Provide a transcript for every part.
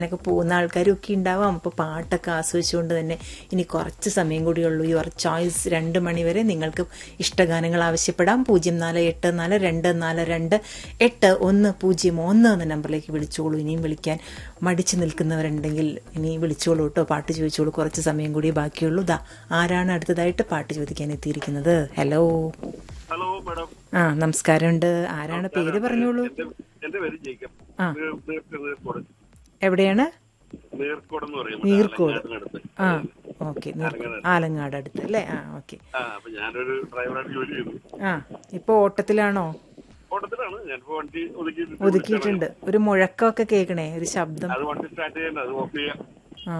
ഒക്കെ പോകുന്ന ആൾക്കാരും ഒക്കെ ഉണ്ടാവാം അപ്പോൾ പാട്ടൊക്കെ ആസ്വദിച്ചുകൊണ്ട് തന്നെ ഇനി കുറച്ച് സമയം കൂടിയുള്ളൂ യുവർ ചോയ്സ് രണ്ട് മണി വരെ നിങ്ങൾക്ക് ഇഷ്ടഗാനങ്ങൾ ആവശ്യപ്പെടാം പൂജ്യം നാല് എട്ട് നാല് രണ്ട് നാല് രണ്ട് എട്ട് ഒന്ന് പൂജ്യം ഒന്ന് എന്ന നമ്പറിലേക്ക് വിളിച്ചോളൂ ഇനിയും വിളിക്കാൻ മടിച്ചു നിൽക്കുന്നവരുണ്ടെങ്കിൽ ഇനി വിളിച്ചോളൂ കേട്ടോ പാട്ട് ചോദിച്ചോളൂ കുറച്ച് സമയം കൂടി ബാക്കിയുള്ളൂ ദാ ആരാണ് അടുത്തതായിട്ട് പാട്ട് ചോദിക്കാൻ എത്തിയിരിക്കുന്നത് ഹലോ ഹലോ മാഡം ആ നമസ്കാരമുണ്ട് ആരാണ് പേര് പറഞ്ഞോളൂ എന്റെ എന്റെ പേര് ജേക്കബ് ആ. നീർ- നീർ- നീർക്കോട് എവിടെയാണ് നീർക്കോട് എന്ന് പറയുന്നത് നീർക്കോട് ആലങ്ങാടിനടുത്ത്. ആ ഓക്കെ ആലങ്ങാട് അടുത്ത് അല്ലേ ആ ഓക്കെ ആ അപ്പൊ ഞാനൊരു ഡ്രൈവറായിട്ട് ജോലി ചെയ്തു ആ ഇപ്പൊ ഓട്ടത്തിലാണോ ഓട്ടത്തിലാണ് ഞാനിപ്പോ വണ്ടി ഒതുക്കി ഒതുക്കിയിട്ടുണ്ട് ഒരു മുഴക്കമൊക്കെ കേൾക്കണേ ഒരു ശബ്ദം അത് വണ്ടി സ്റ്റാർട്ട് ചെയ്യണ്ട അത് ഓഫ് ചെയ്യാം ആ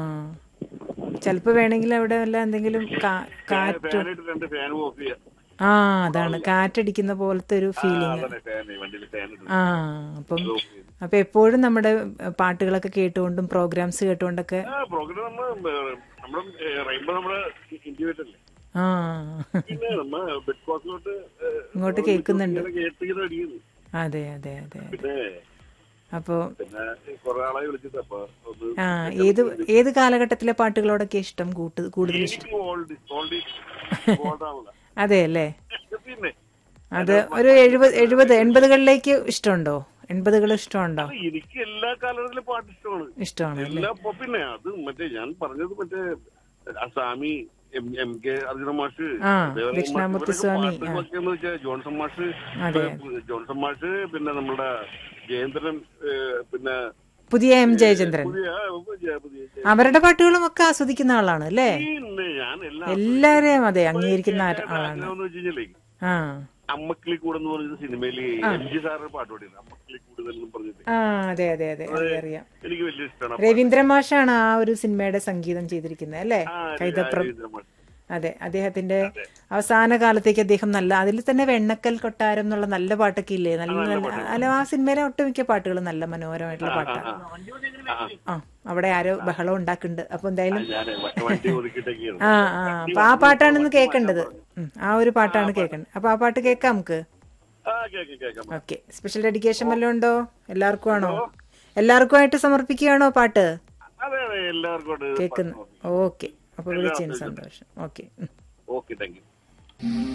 ചിലപ്പോ വേണമെങ്കിൽ അവിടെ വല്ല എന്തെങ്കിലും കാ- കാറ്റ് ഫാനായിട്ട് രണ്ട് ഫാനും ഓഫ് ചെയ്യാം ആ അതാണ് കാറ്റടിക്കുന്ന പോലത്തെ ഒരു ഫീലിംഗ് അതന്നെ ഫാൻ വണ്ടിയിൽ ഫാൻ ആ അപ്പം അപ്പൊ എപ്പോഴും നമ്മുടെ പാട്ടുകളൊക്കെ കേട്ടുകൊണ്ടും പ്രോഗ്രാംസ് കേട്ടുകൊണ്ടൊക്കെ ആ പ്രോഗ്രാം നമ്മള് നമ്മുടെ റെയിൻബോ നമ്മുടെ ഇൻഡിവിജ്വൽ അല്ലേ ആ പിന്നെ നമ്മ ബെഡ് കോസിലോട്ട് ഇങ്ങോട്ട് കേൾക്കുന്നുണ്ട് കേട്ടിങ്ങനെ അടിക്കുന്നു അതെ അതെ അതെ പിന്നെ അപ്പോ പിന്നെ കുറെ ആളായി വിളിച്ചിട്ട് അപ്പൊ ഒന്ന് ആ ഏത് ഏത് കാലഘട്ടത്തിലെ പാട്ടുകളോടൊക്കെ ഇഷ്ടം കൂട്ട് കൂടുതൽ ഇഷ്ടം എനിക്ക് ഓൾഡ് ഓൾഡ് ഓൾഡ് ആണല്ലോ അതെ അല്ലേ പിന്നെ അത് ഒരു എഴുപത് എഴുപത് എൺപതുകളിലേക്ക് ഇഷ്ടമുണ്ടോ എൺപതുകൾ ഇഷ്ടമുണ്ടോ അത് എനിക്ക് എല്ലാ കാലഘട്ടത്തിലും പാട്ട് ഇഷ്ടമാണ് ഇഷ്ടമാണ് എല്ലാ ഇപ്പൊ പിന്നെ അത് മറ്റേ ഞാൻ പറഞ്ഞത് മറ്റേ ആ Swami M M K Arjuna മാഷ് ആ, ദേവരാജൻ ദക്ഷിണാമൂർത്തി മാഷ് സ്വാമി, ഇവരൊക്കെ പാട്ടുകളൊക്കെ എന്ന് വെച്ചാൽ ജോൺസൺ മാഷ് അതെ. ജോൺസൺ മാഷ് പിന്നെ നമ്മുടെ ജയേന്ദ്രൻ ഏഹ്, പിന്നെ പുതിയ എം ജയചന്ദ്രൻ പുതിയ ആ, പുതിയ പുതിയ അവരുടെ പാട്ടുകളും ഒക്കെ ആസ്വദിക്കുന്ന ആളാണ് അല്ലേ പിന്നെ ഞാൻ എല്ലാം എല്ലാരെയും അതെ അംഗീകരിക്കുന്ന ആ- ആളാണ് ആഗ്രഹം വെച്ച് കഴിഞ്ഞാലേ ആ അമ്മക്കിളി കൂടെ എന്ന് പറയുന്ന സിനിമയില് എം ജി സാറിന്റെ പാട്ട് പാടിയത് അമ്മക്കിളി കൂടുതൽ എന്ന് പറഞ്ഞിട്ട് ആ അതെ അതെ അതെ അറിയാം അറിയാം എനിക്ക് വലിയ ഇഷ്ടമാണ് രവീന്ദ്ര മാഷാണ് ആ ഒരു സിനിമയുടെ സംഗീതം ചെയ്തിരിക്കുന്നത് അല്ലേ ആ, കൈതപ്രം രവീന്ദ്രൻ മാഷ്. അതെ അദ്ദേഹത്തിന്റെ അവസാന കാലത്തേക്ക് അദ്ദേഹം നല്ല അതിൽ തന്നെ വെണ്ണക്കൽ കൊട്ടാരം എന്നുള്ള നല്ല പാട്ടൊക്കെ ഇല്ലേ നല്ല നല്ല അല്ല ആ സിനിമയിലെ ഒട്ടുമിക്ക പാട്ടുകളും നല്ല മനോഹരമായിട്ടുള്ള പാട്ടാണ് ആ, ആ. ആ അവിടെ ആരോ ബഹളം ഉണ്ടാക്കുന്നുണ്ട് അപ്പൊ എന്തായാലും ഞാൻ വണ്ടി ഒതുക്കിട്ടൊക്കെയാണ് ആ ആ അപ്പൊ ആ പാട്ടാണ് ഇന്ന് കേൾക്കേണ്ടത് ഉം, ആ ഒരു പാട്ടാണ് കേൾക്കേണ്ടത് അപ്പൊ ആ പാട്ട് കേൾക്കാം നമുക്ക് ആ കേക്കാം കേക്കാം ഓക്കെ സ്പെഷ്യൽ ഡെഡിക്കേഷൻ വല്ലതും ഉണ്ടോ എല്ലാവർക്കും ആണോ എല്ലാവർക്കും ആയിട്ട് സമർപ്പിക്കുകയാണോ പാട്ട് അതെ അതെ എല്ലാവർക്കും ഉണ്ട്. കേൾക്കുന്നു ഓക്കെ അപ്പൊ വിളിച്ചതിന് സന്തോഷം ഓക്കെ ഓക്കെ താങ്ക് യു